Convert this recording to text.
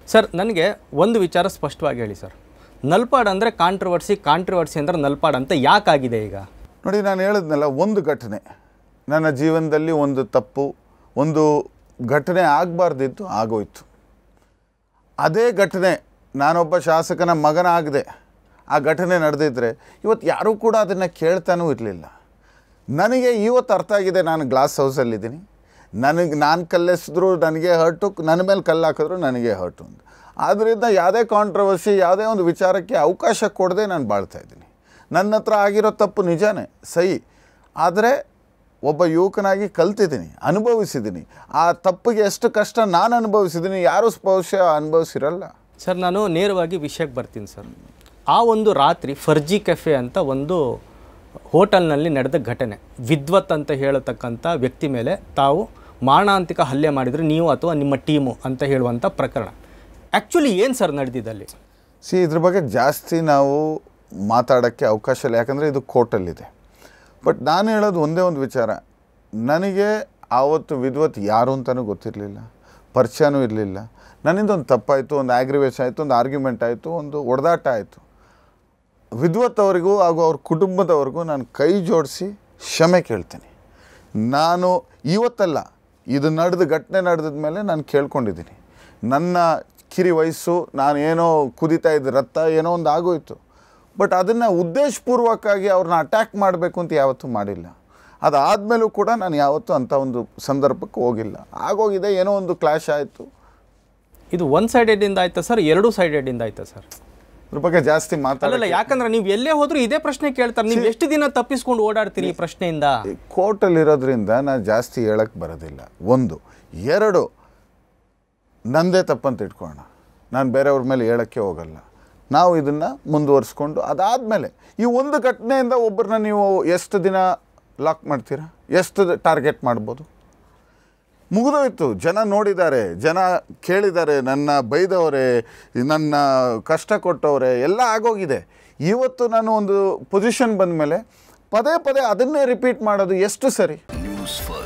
sir ನನಗೆ ಒಂದು ವಿಚಾರ ಸ್ಪಷ್ಟವಾಗಿ ಹೇಳಿ ಸರ್ ನಲ್ಪಾಡ್ ಅಂದರೆ ಕಾಂಟ್ರವರ್ಸಿ ಕಾಂಟ್ರವರ್ಸಿ ಅಂದರೆ ನಲ್ಪಾಡ್ ಅಂತ ಯಾಕಾಗಿದೆ ಈಗ ನೋಡಿ ನಾನು ಹೇಳಿದ್ನಲ್ಲ ಒಂದು ಘಟನೆ ನನ್ನ ಜೀವನದಲ್ಲಿ ಒಂದು ತಪ್ಪು ಒಂದು ಘಟನೆ ಆಗಬಾರ್ದಿತ್ತು ಆಗೋಯ್ತು ಅದೇ ಘಟನೆ ನಾನೊಬ್ಬ ಶಾಸಕನ ಮಗನಾಗದೆ ಆ ಘಟನೆ ನಡೆದಿದ್ದರೆ ಇವತ್ತು ಯಾರೂ ಕೂಡ ಅದನ್ನು ಕೇಳ್ತಾನೂ ಇರಲಿಲ್ಲ ನನಗೆ ಇವತ್ತು ಅರ್ಥ ಆಗಿದೆ ನಾನು ಗ್ಲಾಸ್ ಹೌಸಲ್ಲಿದ್ದೀನಿ ನನಗೆ ನಾನು ಕಲ್ಲೆಸಿದ್ರು ನನಗೆ ಹರ್ಟು ನನ್ನ ಮೇಲೆ ಕಲ್ಲು ಹಾಕಿದ್ರು ನನಗೆ ಹರ್ಟು ಅಂತ ಆದ್ದರಿಂದ ಯಾವುದೇ ಕಾಂಟ್ರವರ್ಸಿ ಯಾವುದೇ ಒಂದು ವಿಚಾರಕ್ಕೆ ಅವಕಾಶ ಕೊಡದೆ ನಾನು ಬಾಳ್ತಾ ಇದ್ದೀನಿ ನನ್ನ ಹತ್ರ ಆಗಿರೋ ತಪ್ಪು ನಿಜಾನೇ ಸಹಿ ಆದರೆ ಒಬ್ಬ ಯುವಕನಾಗಿ ಕಲ್ತಿದ್ದೀನಿ ಅನುಭವಿಸಿದ್ದೀನಿ ಆ ತಪ್ಪಿಗೆ ಎಷ್ಟು ಕಷ್ಟ ನಾನು ಅನುಭವಿಸಿದ್ದೀನಿ ಯಾರೂ ಬಹುಶಃ ಅನುಭವಿಸಿರಲ್ಲ ಸರ್ ನಾನು ನೇರವಾಗಿ ವಿಷಯಕ್ಕೆ ಬರ್ತೀನಿ ಸರ್ ಆ ಒಂದು ರಾತ್ರಿ ಫರ್ಜಿ ಕೆಫೆ ಅಂತ ಒಂದು ಹೋಟೆಲ್ನಲ್ಲಿ ನಡೆದ ಘಟನೆ ವಿದ್ವತ್ ಅಂತ ಹೇಳತಕ್ಕಂಥ ವ್ಯಕ್ತಿ ಮೇಲೆ ತಾವು ಮಾರಣಾಂತಿಕ ಹಲ್ಲೆ ಮಾಡಿದರೆ ನೀವು ಅಥವಾ ನಿಮ್ಮ ಟೀಮು ಅಂತ ಹೇಳುವಂಥ ಪ್ರಕರಣ ಆ್ಯಕ್ಚುಲಿ ಏನು ಸರ್ ನಡೆದಿದ್ದಲ್ಲಿ ಸಿ ಇದ್ರ ಬಗ್ಗೆ ಜಾಸ್ತಿ ನಾವು ಮಾತಾಡೋಕ್ಕೆ ಅವಕಾಶ ಇಲ್ಲ ಯಾಕಂದರೆ ಇದು ಕೋರ್ಟಲ್ಲಿದೆ ಬಟ್ ನಾನು ಹೇಳೋದು ಒಂದೇ ಒಂದು ವಿಚಾರ ನನಗೆ ಆವತ್ತು ವಿದ್ವತ್ ಯಾರು ಅಂತಲೂ ಗೊತ್ತಿರಲಿಲ್ಲ ಪರಿಚಯನೂ ಇರಲಿಲ್ಲ ನನ್ನಿಂದ ಒಂದು ತಪ್ಪಾಯಿತು ಒಂದು ಆಗ್ರಿವೇಷನ್ ಆಯಿತು ಒಂದು ಆರ್ಗ್ಯುಮೆಂಟ್ ಆಯಿತು ಒಂದು ಒಡೆದಾಟ ಆಯಿತು ವಿದ್ವತ್ ಅವರಿಗೂ ಹಾಗೂ ಅವ್ರ ಕುಟುಂಬದವ್ರಿಗೂ ನಾನು ಕೈ ಜೋಡಿಸಿ ಕ್ಷಮೆ ಕೇಳ್ತೀನಿ ನಾನು ಇವತ್ತಲ್ಲ ಇದು ನಡೆದ ಘಟನೆ ನಡೆದ ಮೇಲೆ ನಾನು ಕೇಳ್ಕೊಂಡಿದ್ದೀನಿ ನನ್ನ ಕಿರಿ ವಯಸ್ಸು ನಾನು ಏನೋ ಕುದಿತಾ ಇದ್ದ ರಕ್ತ ಏನೋ ಒಂದು ಆಗೋಯ್ತು ಬಟ್ ಅದನ್ನು ಉದ್ದೇಶಪೂರ್ವಕವಾಗಿ ಅವ್ರನ್ನ ಅಟ್ಯಾಕ್ ಮಾಡಬೇಕು ಅಂತ ಯಾವತ್ತೂ ಮಾಡಿಲ್ಲ ಅದಾದಮೇಲೂ ಕೂಡ ನಾನು ಯಾವತ್ತೂ ಅಂಥ ಒಂದು ಸಂದರ್ಭಕ್ಕೆ ಹೋಗಿಲ್ಲ ಆಗೋಗಿದೆ ಏನೋ ಒಂದು ಕ್ಲಾಶ್ ಆಯಿತು ಇದು ಒನ್ ಸೈಡೆಡಿಂದ ಆಯ್ತಾ ಸರ್ ಎರಡೂ ಸೈಡೆಡಿಂದ ಆಯ್ತಾ ಸರ್ ಇದ್ರ ಬಗ್ಗೆ ಜಾಸ್ತಿ ಅಲ್ಲಲ್ಲ ಮಾತಾಡಲ್ಲ ಯಾಕಂದ್ರೆ ನೀವು ಎಲ್ಲೇ ಹೋದ್ರೂ ಇದೇ ಪ್ರಶ್ನೆ ಕೇಳ್ತಾರೆ ನೀವು ಎಷ್ಟು ದಿನ ತಪ್ಪಿಸ್ಕೊಂಡು ಓಡಾಡ್ತೀರಿ ಈ ಪ್ರಶ್ನೆಯಿಂದ ಕೋರ್ಟಲ್ಲಿರೋದ್ರಿಂದ ನಾನು ಜಾಸ್ತಿ ಹೇಳಕ್ಕೆ ಬರೋದಿಲ್ಲ ಒಂದು ಎರಡು ನಂದೇ ತಪ್ಪಂತ ಇಟ್ಕೊಳ್ಳೋಣ ನಾನು ಬೇರೆಯವ್ರ ಮೇಲೆ ಹೇಳೋಕ್ಕೆ ಹೋಗಲ್ಲ ನಾವು ಇದನ್ನು ಮುಂದುವರಿಸ್ಕೊಂಡು ಅದಾದಮೇಲೆ ಈ ಒಂದು ಘಟನೆಯಿಂದ ಒಬ್ಬರನ್ನ ನೀವು ಎಷ್ಟು ದಿನ ಲಾಕ್ ಮಾಡ್ತೀರಾ ಎಷ್ಟು ಟಾರ್ಗೆಟ್ ಮಾಡ್ಬೋದು ಮುಗಿದೋಯ್ತು ಜನ ನೋಡಿದ್ದಾರೆ ಜನ ಕೇಳಿದ್ದಾರೆ ನನ್ನ ಬೈದವರೇ ನನ್ನ ಕಷ್ಟ ಕೊಟ್ಟವರೇ ಎಲ್ಲ ಆಗೋಗಿದೆ ಇವತ್ತು ನಾನು ಒಂದು ಪೊಸಿಷನ್ ಬಂದ ಮೇಲೆ ಪದೇ ಪದೇ ಅದನ್ನೇ ರಿಪೀಟ್ ಮಾಡೋದು ಎಷ್ಟು ಸರಿ ನ್ಯೂಸ್ ಫಸ್ಟ್